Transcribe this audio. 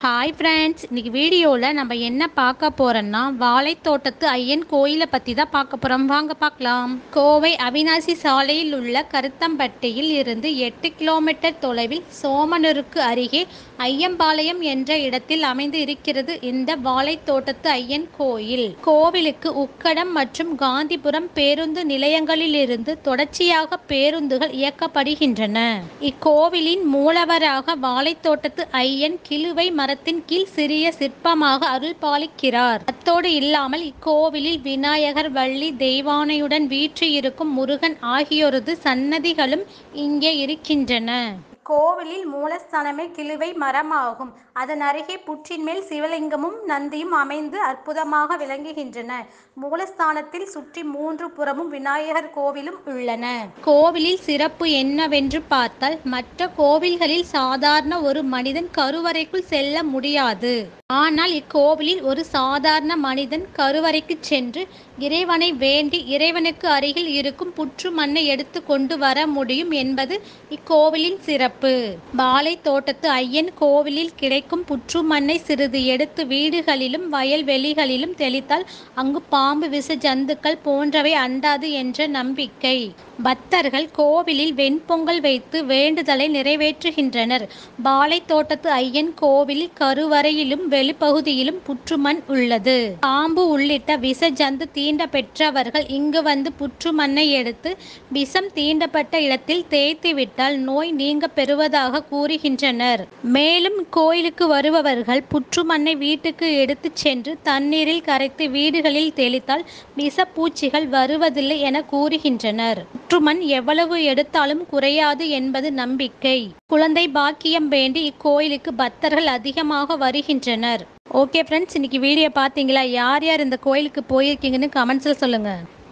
hi friends இன்னைக்கு வீடியோவில் நம்ம என்ன பார்க்க போகிறோன்னா வாழைத்தோட்டத்து ஐயன் கோயிலை பற்றி தான் பார்க்க போகிறோம் வாங்க பார்க்கலாம் கோவை அவினாசி சாலையில் உள்ள கருத்தம்பட்டியில் இருந்து எட்டு கிலோமீட்டர் தொலைவில் சோமனூருக்கு அருகே ஐயம்பாளையம் என்ற இடத்தில் அமைந்து இருக்கிறது இந்த வாழைத்தோட்டத்து ஐயன் கோயில் கோவிலுக்கு உக்கடம் மற்றும் காந்திபுரம் பேருந்து நிலையங்களிலிருந்து தொடர்ச்சியாக பேருந்துகள் இயக்கப்படுகின்றன இக்கோவிலின் மூலவராக வாழைத்தோட்டத்து ஐயன் கிழுவை மரத்தின் கீழ் சிறிய சிற்பமாக அருள் பாலிக்கிறார் அத்தோடு இல்லாமல் இக்கோவிலில் விநாயகர் வள்ளி தெய்வானையுடன் வீற்றிருக்கும் முருகன் ஆகியோரது சன்னதிகளும் இங்கே இருக்கின்றன கோவிலில் மூலஸ்தானமே கிழுவை மரமாகும் அதன் அருகே புற்றின் மேல் சிவலிங்கமும் நந்தியும் அமைந்து அற்புதமாக விளங்குகின்றன மூலஸ்தானத்தில் சுற்றி மூன்று புறமும் விநாயகர் கோவிலும் உள்ளன கோவிலில் சிறப்பு என்னவென்று பார்த்தால் மற்ற கோவில்களில் சாதாரண ஒரு மனிதன் கருவறைக்குள் செல்ல முடியாது ஆனால் இக்கோவிலில் ஒரு சாதாரண மனிதன் கருவறைக்கு சென்று இறைவனை வேண்டி இறைவனுக்கு அருகில் இருக்கும் புற்று மண்ணை எடுத்து கொண்டு வர முடியும் என்பது இக்கோவிலின் சிறப்பு பாலை தோட்டத்து ஐயன் கோவிலில் கிடைக்கும் புற்று மண்ணை சிறிது எடுத்து வீடுகளிலும் வயல்வெளிகளிலும் தெளித்தால் அங்கு பாம்பு விச ஜந்துக்கள் போன்றவை அண்டாது என்ற நம்பிக்கை பக்தர்கள் கோவிலில் வெண்பொங்கல் வைத்து வேண்டுதலை நிறைவேற்றுகின்றனர் பாலை தோட்டத்து ஐயன் கோவிலில் கருவறையிலும் வெளிப்பகுதியிலும் புற்றுமண் உள்ளது பாம்பு உள்ளிட்ட விஷ ஜந்து தீண்ட பெற்றவர்கள் இங்கு வந்து புற்றுமண்ணை எடுத்து விஷம் தீண்டப்பட்ட இடத்தில் தேய்த்து விட்டால் நோய் நீங்க பெறுவதாக கூறுகின்றனர் மேலும் கோயிலுக்கு வருபவர்கள் புற்றுமண்ணை வீட்டுக்கு எடுத்து சென்று தண்ணீரில் கரைத்து வீடுகளில் தெளித்தால் விஷப்பூச்சிகள் வருவதில்லை என கூறுகின்றனர் புற்றுமண் எவ்வளவு எடுத்தாலும் குறையாது என்பது நம்பிக்கை குழந்தை பாக்கியம் வேண்டி இக்கோயிலுக்கு பக்தர்கள் அதிகமாக வருகின்றனர் ஓகே ஃப்ரெண்ட்ஸ் இன்னைக்கு வீடியோ பார்த்தீங்களா யார் யார் இந்த கோயிலுக்கு போயிருக்கீங்கன்னு கமெண்ட்ஸில் சொல்லுங்கள்